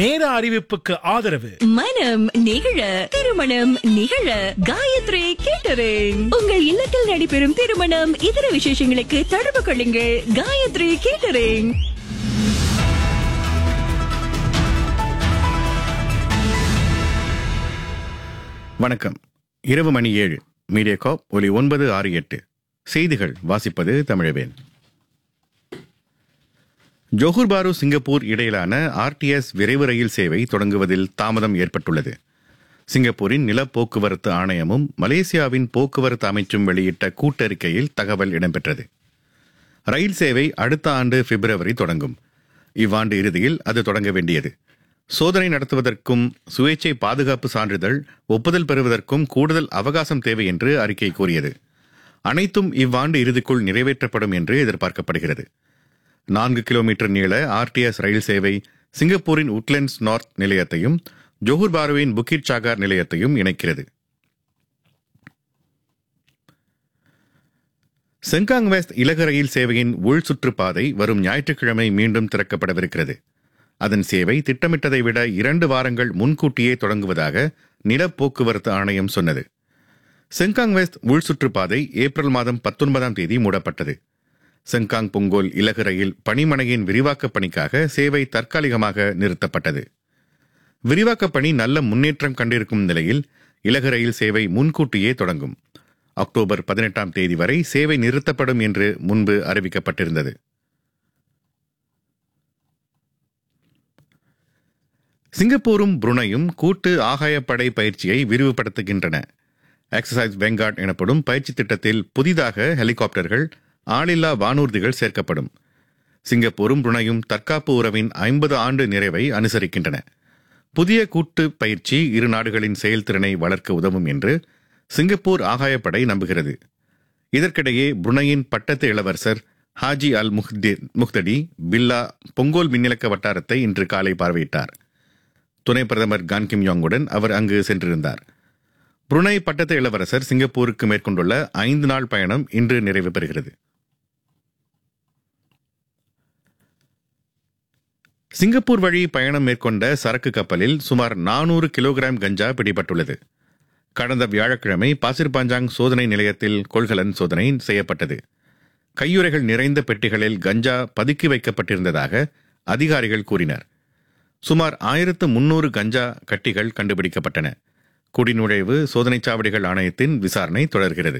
நேர அறிவிப்புக்கு ஆதரவு மனம் நிகழ திருமணம் நிகழ காயத்ரி கேட்டரிங் உங்கள் இல்லத்தில் நடைபெறும் திருமணம் இதர விசேஷங்களுக்கு தொடர்பு கொள்ளுங்கள் காயத்ரி கேட்டரிங் வணக்கம் இரவு மணி ஏழு மீடியா காப் ஒலி ஒன்பது ஆறு எட்டு செய்திகள் வாசிப்பது தமிழவேன் ஜோஹர் பாரு சிங்கப்பூர் இடையிலான ஆர்டிஎஸ் விரைவு ரயில் சேவை தொடங்குவதில் தாமதம் ஏற்பட்டுள்ளது சிங்கப்பூரின் நில போக்குவரத்து ஆணையமும் மலேசியாவின் போக்குவரத்து அமைச்சும் வெளியிட்ட கூட்டறிக்கையில் தகவல் இடம்பெற்றது ரயில் சேவை அடுத்த ஆண்டு பிப்ரவரி தொடங்கும் இவ்வாண்டு இறுதியில் அது தொடங்க வேண்டியது சோதனை நடத்துவதற்கும் சுயேட்சை பாதுகாப்பு சான்றிதழ் ஒப்புதல் பெறுவதற்கும் கூடுதல் அவகாசம் தேவை என்று அறிக்கை கூறியது அனைத்தும் இவ்வாண்டு இறுதிக்குள் நிறைவேற்றப்படும் என்று எதிர்பார்க்கப்படுகிறது நான்கு கிலோமீட்டர் நீள ஆர்டிஎஸ் ரயில் சேவை சிங்கப்பூரின் உட்லண்ட்ஸ் நார்த் நிலையத்தையும் ஜோஹர் பாருவின் புக்கிட் சாகார் நிலையத்தையும் இணைக்கிறது செங்காங் வெஸ்ட் இலகு ரயில் சேவையின் உள் சுற்றுப்பாதை வரும் ஞாயிற்றுக்கிழமை மீண்டும் திறக்கப்படவிருக்கிறது அதன் சேவை திட்டமிட்டதை விட இரண்டு வாரங்கள் முன்கூட்டியே தொடங்குவதாக நில போக்குவரத்து ஆணையம் சொன்னது செங்காங் வெஸ்ட் உள் சுற்றுப்பாதை ஏப்ரல் மாதம் பத்தொன்பதாம் தேதி மூடப்பட்டது செங்காங் பொங்கோல் இலகு ரயில் பணிமனையின் விரிவாக்கப் பணிக்காக சேவை தற்காலிகமாக நிறுத்தப்பட்டது விரிவாக்கப் பணி நல்ல முன்னேற்றம் கண்டிருக்கும் நிலையில் இலகு ரயில் சேவை முன்கூட்டியே தொடங்கும் அக்டோபர் பதினெட்டாம் தேதி வரை சேவை நிறுத்தப்படும் என்று முன்பு அறிவிக்கப்பட்டிருந்தது சிங்கப்பூரும் புருனையும் கூட்டு ஆகாயப்படை பயிற்சியை விரிவுபடுத்துகின்றன எக்ஸசைஸ் வெங்கார்ட் எனப்படும் பயிற்சி திட்டத்தில் புதிதாக ஹெலிகாப்டர்கள் ஆளில்லா வானூர்திகள் சேர்க்கப்படும் சிங்கப்பூரும் புருனையும் தற்காப்பு உறவின் ஐம்பது ஆண்டு நிறைவை அனுசரிக்கின்றன புதிய கூட்டு பயிற்சி இரு நாடுகளின் செயல்திறனை வளர்க்க உதவும் என்று சிங்கப்பூர் ஆகாயப்படை நம்புகிறது இதற்கிடையே புருனையின் பட்டத்து இளவரசர் ஹாஜி அல் முஹ்தி முஹ்தடி பில்லா பொங்கோல் மின்னிலக்க வட்டாரத்தை இன்று காலை பார்வையிட்டார் துணை பிரதமர் கான் கிம் யோங்குடன் அவர் அங்கு சென்றிருந்தார் புருனை பட்டத்து இளவரசர் சிங்கப்பூருக்கு மேற்கொண்டுள்ள ஐந்து நாள் பயணம் இன்று நிறைவு பெறுகிறது சிங்கப்பூர் வழி பயணம் மேற்கொண்ட சரக்கு கப்பலில் சுமார் நானூறு கிலோகிராம் கஞ்சா பிடிபட்டுள்ளது கடந்த வியாழக்கிழமை பாசிர்பாஞ்சாங் சோதனை நிலையத்தில் கொள்கலன் சோதனை செய்யப்பட்டது கையுறைகள் நிறைந்த பெட்டிகளில் கஞ்சா பதுக்கி வைக்கப்பட்டிருந்ததாக அதிகாரிகள் கூறினர் சுமார் ஆயிரத்து முன்னூறு கஞ்சா கட்டிகள் கண்டுபிடிக்கப்பட்டன குடிநுழைவு சோதனைச் சாவடிகள் ஆணையத்தின் விசாரணை தொடர்கிறது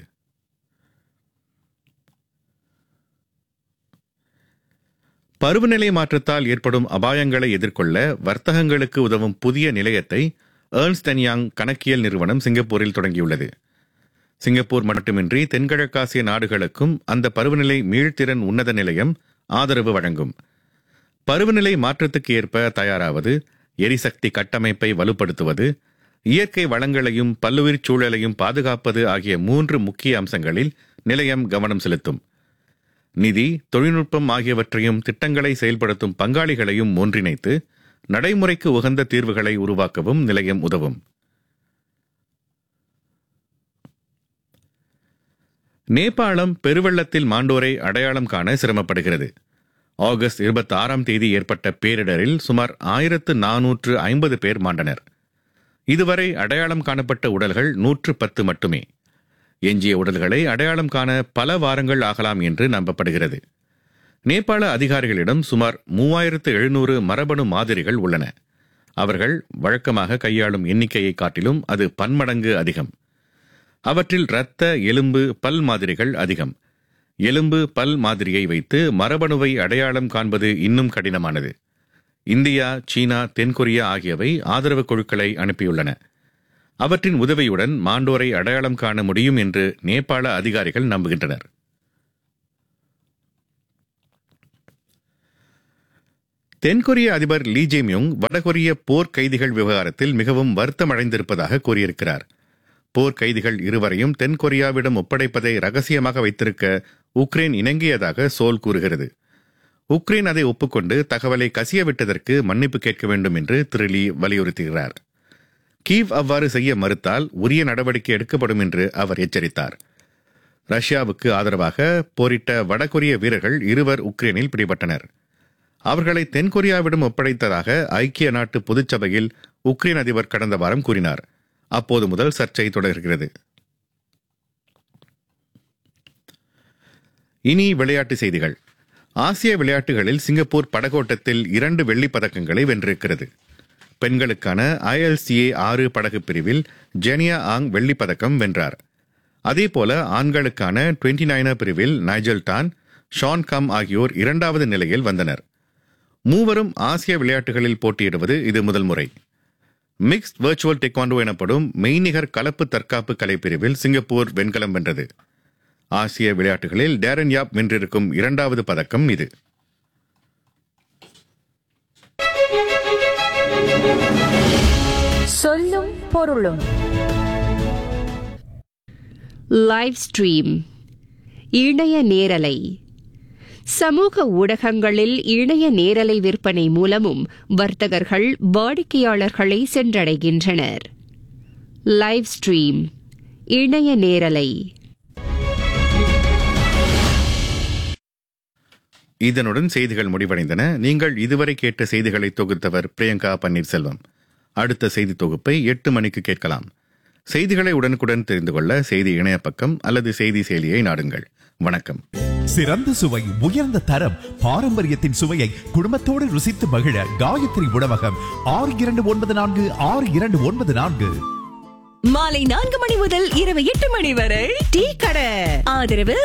பருவநிலை மாற்றத்தால் ஏற்படும் அபாயங்களை எதிர்கொள்ள வர்த்தகங்களுக்கு உதவும் புதிய நிலையத்தை ஏர்ன்ஸ்ட் அண்ட் யங் கணக்கியல் நிறுவனம் சிங்கப்பூரில் தொடங்கியுள்ளது சிங்கப்பூர் மட்டுமின்றி தென்கிழக்காசிய நாடுகளுக்கும் அந்த பருவநிலை மீள்திறன் உன்னத நிலையம் ஆதரவு வழங்கும் பருவநிலை மாற்றத்துக்கு ஏற்ப தயாராவது எரிசக்தி கட்டமைப்பை வலுப்படுத்துவது இயற்கை வளங்களையும் பல்லுயிர் சூழலையும் பாதுகாப்பது ஆகிய மூன்று முக்கிய அம்சங்களில் நிலையம் கவனம் செலுத்தும் நிதி தொழில்நுட்பம் ஆகியவற்றையும் திட்டங்களை செயல்படுத்தும் பங்காளிகளையும் ஒன்றிணைத்து நடைமுறைக்கு உகந்த தீர்வுகளை உருவாக்கவும் நிலையம் உதவும் நேபாளம் பெருவெள்ளத்தில் மாண்டோரை அடையாளம் காண சிரமப்படுகிறது ஆகஸ்ட் இருபத்தி ஆறாம் தேதி ஏற்பட்ட பேரிடரில் சுமார் ஆயிரத்து நானூற்று ஐம்பது பேர் மாண்டனர் இதுவரை அடையாளம் காணப்பட்ட உடல்கள் நூற்று பத்து மட்டுமே எஞ்சிய உடல்களை அடையாளம் காண பல வாரங்கள் ஆகலாம் என்று நம்பப்படுகிறது நேபாள அதிகாரிகளிடம் சுமார் மூவாயிரத்து எழுநூறு மரபணு மாதிரிகள் உள்ளன அவர்கள் வழக்கமாக கையாளும் எண்ணிக்கையை காட்டிலும் அது பன்மடங்கு அதிகம் அவற்றில் இரத்த எலும்பு பல் மாதிரிகள் அதிகம் எலும்பு பல் மாதிரியை வைத்து மரபணுவை அடையாளம் காண்பது இன்னும் கடினமானது இந்தியா சீனா தென்கொரியா ஆகியவை ஆதரவு குழுக்களை அனுப்பியுள்ளன அவற்றின் உதவியுடன் மாண்டோரை அடையாளம் காண முடியும் என்று நேபாள அதிகாரிகள் நம்புகின்றனர் தென்கொரிய அதிபர் லீ ஜேமியோங் வடகொரிய போர் கைதிகள் விவகாரத்தில் மிகவும் வருத்தமடைந்திருப்பதாக கூறியிருக்கிறார் போர் கைதிகள் இருவரையும் தென்கொரியாவிடம் ஒப்படைப்பதை ரகசியமாக வைத்திருக்க உக்ரைன் இணங்கியதாக சோல் கூறுகிறது உக்ரைன் அதை ஒப்புக்கொண்டு தகவலை கசிய விட்டதற்கு மன்னிப்பு கேட்க வேண்டும் என்று திரு லீ வலியுறுத்துகிறார் கீவ் அவ்வாறு செய்ய மறுத்தால் உரிய நடவடிக்கை எடுக்கப்படும் என்று அவர் எச்சரித்தார் ரஷ்யாவுக்கு ஆதரவாக போரிட்ட வடகொரிய வீரர்கள் இருவர் உக்ரைனில் பிடிபட்டனர் அவர்களை தென்கொரியாவிடம் ஒப்படைத்ததாக ஐக்கிய நாட்டு பொதுச்சபையில் உக்ரைன் அதிபர் கடந்த வாரம் கூறினார் அப்போது முதல் சர்ச்சை தொடர்கிறது இனி விளையாட்டு செய்திகள் ஆசிய விளையாட்டுகளில் சிங்கப்பூர் படகோட்டத்தில் இரண்டு வெள்ளிப் பதக்கங்களை வென்றிருக்கிறது பெண்களுக்கான ஐஎல்சிஏ ஆறு படகு பிரிவில் ஜெனியா ஆங் வெள்ளிப் பதக்கம் வென்றார் அதேபோல ஆண்களுக்கான டுவெண்டி நைனர் பிரிவில் நைஜல் டான் ஷான் கம் ஆகியோர் இரண்டாவது நிலையில் வந்தனர் மூவரும் ஆசிய விளையாட்டுகளில் போட்டியிடுவது இது முதல் முறை மிக்ஸ்ட் வெர்ச்சுவல் டெக்வாண்டோ எனப்படும் மெய்நிகர் கலப்பு தற்காப்பு கலை பிரிவில் சிங்கப்பூர் வெண்கலம் வென்றது ஆசிய விளையாட்டுகளில் டேரன் யாப் வென்றிருக்கும் இரண்டாவது பதக்கம் இது சொல்லும் பொருளும் லைவ் ஸ்ட்ரீம் இணைய நேரலை சமூக ஊடகங்களில் இணைய நேரலை விற்பனை மூலமும் வர்த்தகர்கள் வாடிக்கையாளர்களை சென்றடைகின்றனர் லைவ் ஸ்ட்ரீம் இணைய நேரலை இதனுடன் செய்திகள் முடிவடைந்தன நீங்கள் இதுவரை கேட்ட செய்திகளை தொகுத்தவர் பிரியங்கா பன்னீர்செல்வம் அடுத்த செய்தி தொகுப்பை எட்டு மணிக்கு கேட்கலாம் செய்திகளை உடனுக்குடன் தெரிந்து கொள்ள செய்தி இணைய பக்கம் அல்லது செய்தி செயலியை நாடுங்கள் வணக்கம் சிறந்த சுவை உயர்ந்த தரம் பாரம்பரியத்தின் சுவையை குடும்பத்தோடு ருசித்து மகிழ காயத்ரி உணவகம் ஆறு இரண்டு ஒன்பது நான்கு ஆறு இரண்டு ஒன்பது நான்கு மாலை நான்கு மணி முதல் இரவு எட்டு மணி வரை டீ கடை ஆதரவு